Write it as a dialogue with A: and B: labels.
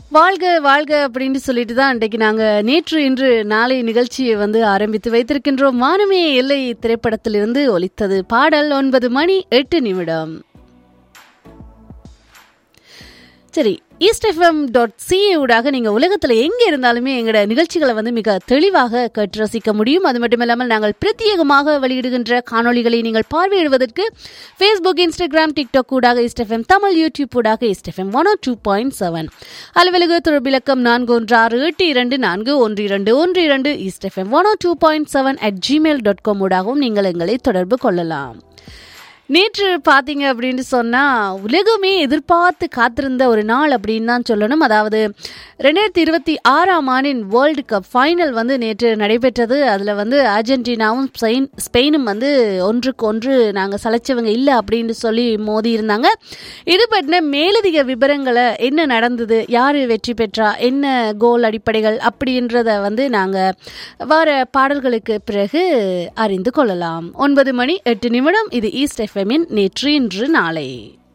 A: வாழ்க வாழ்க அப்படின்னு சொல்லிட்டு தான் இன்றைக்கு நாங்கள் நேற்று இன்று நாளை நிகழ்ச்சியை வந்து ஆரம்பித்து வைத்திருக்கின்றோம் வானமே எல்லை திரைப்படத்திலிருந்து ஒலித்தது பாடல் ஒன்பது மணி எட்டு நிமிடம் சரி ஈஸ்ட் எஃப்எம் டாட் சிஏ ஊடாக நீங்கள் உலகத்தில் எங்கே இருந்தாலுமே எங்களோட நிகழ்ச்சிகளை வந்து மிக தெளிவாக கேட்டு ரசிக்க முடியும் அது மட்டும் இல்லாமல் நாங்கள் பிரத்யேகமாக வெளியிடுகின்ற காணொளிகளை நீங்கள் பார்வையிடுவதற்கு ஃபேஸ்புக் இன்ஸ்டாகிராம் டிக்டாக் ஊடாக ஈஸ்ட் எஃப்எம் தமிழ் யூடியூப் ஊடாக East FM one two point seven அலுவலக தொடர்பிலக்கம் நான்கு ஒன்று ஆறு எட்டு இரண்டு நான்கு ஒன்று இரண்டு ஒன்று இரண்டு East FM one two point seven at Gmail dot com ஊடாகவும் நீங்கள் எங்களை தொடர்பு கொள்ளலாம் நேற்று பார்த்தீங்க அப்படின்னு சொன்னால் உலகமே எதிர்பார்த்து காத்திருந்த ஒரு நாள் அப்படின்னு தான் சொல்லணும் அதாவது ரெண்டாயிரத்தி இருபத்தி ஆறாம் ஆண்டின் வேர்ல்டு கப் ஃபைனல் வந்து நேற்று நடைபெற்றது அதில் வந்து அர்ஜென்டினாவும் ஸ்பெயின் ஸ்பெயினும் வந்து ஒன்றுக்கு ஒன்று நாங்கள் சளைச்சவங்க இல்லை அப்படின்னு சொல்லி மோதி இருந்தாங்க இது பற்றின மேலதிக விவரங்களை என்ன நடந்தது யார் வெற்றி பெற்றா என்ன கோல் அடிப்படைகள் அப்படின்றத வந்து நாங்கள் வார பாடல்களுக்கு பிறகு அறிந்து கொள்ளலாம் ஒன்பது மணி எட்டு நிமிடம் இது ஈஸ்ட் எஃப்எம்மின் நேற்று இன்று நாளை